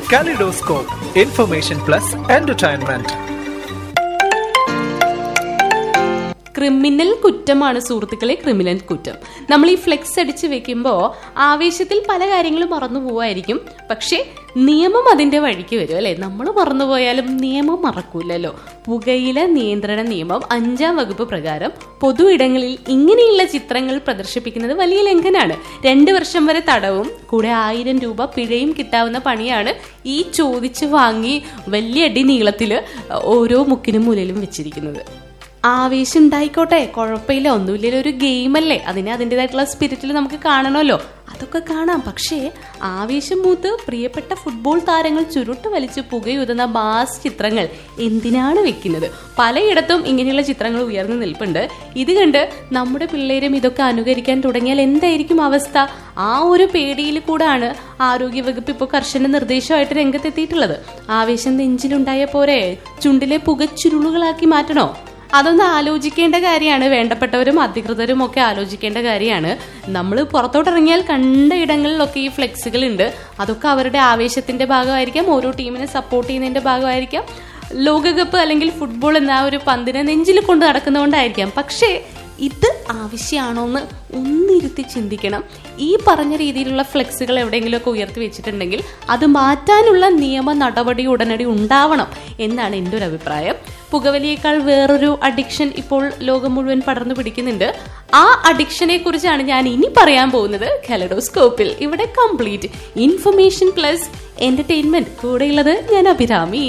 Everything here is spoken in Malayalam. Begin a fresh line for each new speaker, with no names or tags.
Kaleidoscope, information plus entertainment.
Criminal കുറ്റമാണ് സുഹൃത്തുക്കളെ ക്രിമിനൽ കുറ്റം നമ്മൾ ഈ ഫ്ലെക്സ് അടിച്ച് വെക്കുമ്പോൾ ആവേശത്തിൽ പല കാര്യങ്ങളും മറന്നു പോവായിരിക്കും പക്ഷേ നിയമം അതിന്റെ വഴിക്ക് വരും അല്ലെ നമ്മൾ മറന്നുപോയാലും നിയമം മറക്കൂലല്ലോ പുകയില നിയന്ത്രണ നിയമം അഞ്ചാം വകുപ്പ് പ്രകാരം പൊതു ഇടങ്ങളിൽ ഇങ്ങനെയുള്ള ചിത്രങ്ങൾ പ്രദർശിപ്പിക്കുന്നത് വലിയ ലംഘനാണ് രണ്ട് വർഷം വരെ തടവും കൂടെ ആയിരം രൂപ പിഴയും കിട്ടാവുന്ന പണിയാണ് ഈ ചോദിച്ചു വാങ്ങി വലിയ അടി നീളത്തിൽ ഓരോ മുക്കിനും മൂലയിലും വെച്ചിരിക്കുന്നത് ആവേശം ഉണ്ടായിക്കോട്ടെ കുഴപ്പമില്ല ഒന്നുമില്ലല്ലോ ഒരു ഗെയിമല്ലേ അതിനെ അതിൻ്റെതായിട്ടുള്ള സ്പിരിറ്റിൽ നമുക്ക് കാണണമല്ലോ അതൊക്കെ കാണാം പക്ഷേ ആവേശം മൂത്ത് പ്രിയപ്പെട്ട ഫുട്ബോൾ താരങ്ങൾ ചുരുട്ട് വലിച്ച് പുകയുതുന്ന മാസ് ചിത്രങ്ങൾ എന്തിനാണ് വെക്കുന്നത് പലയിടത്തും ഇങ്ങനെയുള്ള ചിത്രങ്ങൾ ഉയർന്നു നിൽപ്പുണ്ട് ഇത് കണ്ട് നമ്മുടെ പിള്ളേരും ഇതൊക്കെ അനുകരിക്കാൻ തുടങ്ങിയാൽ എന്തായിരിക്കും അവസ്ഥ ആ ഒരു പേടിയിൽ കൂടാണ് ആരോഗ്യവകുപ്പ് ഇപ്പോൾ കർശന നിർദ്ദേശമായിട്ട് രംഗത്തെത്തിയിട്ടുള്ളത് ആവേശം നെഞ്ചിലുണ്ടായ പോരെ ചുണ്ടിലെ പുകച്ചുരുളുകളാക്കി മാറ്റണോ അതൊന്ന് ആലോചിക്കേണ്ട കാര്യമാണ് വേണ്ടപ്പെട്ടവരും അധികൃതരും ഒക്കെ ആലോചിക്കേണ്ട കാര്യമാണ് നമ്മൾ പുറത്തോട്ടിറങ്ങിയാൽ കണ്ട ഇടങ്ങളിലൊക്കെ ഈ ഫ്ലെക്സുകൾ ഉണ്ട് അതൊക്കെ അവരുടെ ആവേശത്തിന്റെ ഭാഗമായിരിക്കാം ഓരോ ടീമിനെ സപ്പോർട്ട് ചെയ്യുന്നതിന്റെ ഭാഗമായിരിക്കാം ലോകകപ്പ് അല്ലെങ്കിൽ ഫുട്ബോൾ എന്ന ആ ഒരു പന്തിനെ നെഞ്ചിൽ കൊണ്ട് നടക്കുന്നതുകൊണ്ടായിരിക്കാം പക്ഷേ ഇത് ആവശ്യമാണോ എന്ന് ഒന്നിരുത്തി ചിന്തിക്കണം ഈ പറഞ്ഞ രീതിയിലുള്ള ഫ്ലെക്സുകൾ എവിടെയെങ്കിലുമൊക്കെ ഉയർത്തി വെച്ചിട്ടുണ്ടെങ്കിൽ അത് മാറ്റാനുള്ള നിയമ നടപടി ഉടനടി ഉണ്ടാവണം എന്നാണ് എൻ്റെ ഒരു അഭിപ്രായം പുകവലിയേക്കാൾ വേറൊരു അഡിക്ഷൻ ഇപ്പോൾ ലോകം മുഴുവൻ പടർന്നു പിടിക്കുന്നുണ്ട് ആ അഡിക്ഷനെ കുറിച്ചാണ് ഞാൻ ഇനി പറയാൻ പോകുന്നത് കലഡോസ്കോപ്പിൽ ഇവിടെ കംപ്ലീറ്റ് ഇൻഫർമേഷൻ പ്ലസ് എന്റർടൈൻമെന്റ് കൂടെയുള്ളത് ഞാൻ അഭിരാമി